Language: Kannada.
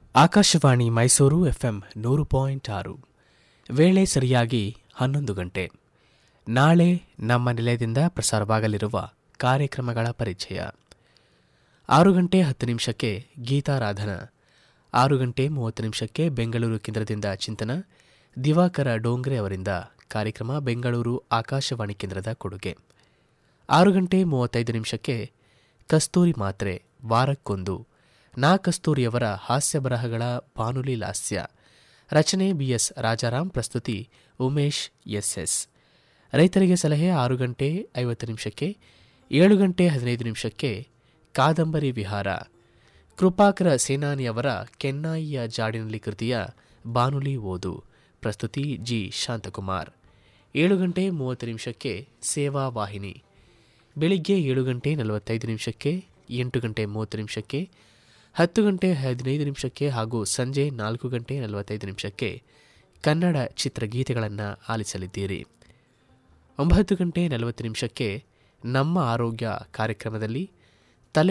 ಆಕಾಶವಾಣಿ ಮೈಸೂರು ಎಫ್ಎಂ ನೂರು ಪಾಯಿಂಟ್ ಆರು ವೇಳೆ ಸರಿಯಾಗಿ ಹನ್ನೊಂದು ಗಂಟೆ ನಾಳೆ ನಮ್ಮ ನಿಲಯದಿಂದ ಪ್ರಸಾರವಾಗಲಿರುವ ಕಾರ್ಯಕ್ರಮಗಳ ಪರಿಚಯ ಆರು ಗಂಟೆ ಹತ್ತು ನಿಮಿಷಕ್ಕೆ ಗೀತಾರಾಧನ ಆರು ಗಂಟೆ ಮೂವತ್ತು ನಿಮಿಷಕ್ಕೆ ಬೆಂಗಳೂರು ಕೇಂದ್ರದಿಂದ ಚಿಂತನ ದಿವಾಕರ ಡೋಂಗ್ರೆ ಅವರಿಂದ ಕಾರ್ಯಕ್ರಮ ಬೆಂಗಳೂರು ಆಕಾಶವಾಣಿ ಕೇಂದ್ರದ ಕೊಡುಗೆ ಆರು ಗಂಟೆ ಮೂವತ್ತೈದು ನಿಮಿಷಕ್ಕೆ ಕಸ್ತೂರಿ ಮಾತ್ರೆ ವಾರಕ್ಕೊಂದು ನಾ ಕಸ್ತೂರಿಯವರ ಹಾಸ್ಯ ಬರಹಗಳ ಬಾನುಲಿ ಲಾಸ್ಯ ರಚನೆ ಬಿಎಸ್ ರಾಜಾರಾಮ್ ಪ್ರಸ್ತುತಿ ಉಮೇಶ್ ಎಸ್ಎಸ್ ರೈತರಿಗೆ ಸಲಹೆ ಆರು ಗಂಟೆ ಐವತ್ತು ನಿಮಿಷಕ್ಕೆ ಏಳು ಗಂಟೆ ಹದಿನೈದು ನಿಮಿಷಕ್ಕೆ ಕಾದಂಬರಿ ವಿಹಾರ ಕೃಪಾಕರ ಸೇನಾನಿಯವರ ಕೆನ್ನಾಯಿಯ ಜಾಡಿನಲ್ಲಿ ಕೃತಿಯ ಬಾನುಲಿ ಓದು ಪ್ರಸ್ತುತಿ ಜಿ ಶಾಂತಕುಮಾರ್ ಏಳು ಗಂಟೆ ಮೂವತ್ತು ನಿಮಿಷಕ್ಕೆ ಸೇವಾ ವಾಹಿನಿ ಬೆಳಿಗ್ಗೆ ಏಳು ಗಂಟೆ ನಲವತ್ತೈದು ನಿಮಿಷಕ್ಕೆ ಎಂಟು ಗಂಟೆ ಮೂವತ್ತು ನಿಮಿಷಕ್ಕೆ ಹತ್ತು ಗಂಟೆ ಹದಿನೈದು ನಿಮಿಷಕ್ಕೆ ಹಾಗೂ ಸಂಜೆ ನಾಲ್ಕು ಗಂಟೆ ನಲವತ್ತೈದು ನಿಮಿಷಕ್ಕೆ ಕನ್ನಡ ಚಿತ್ರಗೀತೆಗಳನ್ನು ಆಲಿಸಲಿದ್ದೀರಿ ಒಂಬತ್ತು ಗಂಟೆ ನಲವತ್ತು ನಿಮಿಷಕ್ಕೆ ನಮ್ಮ ಆರೋಗ್ಯ ಕಾರ್ಯಕ್ರಮದಲ್ಲಿ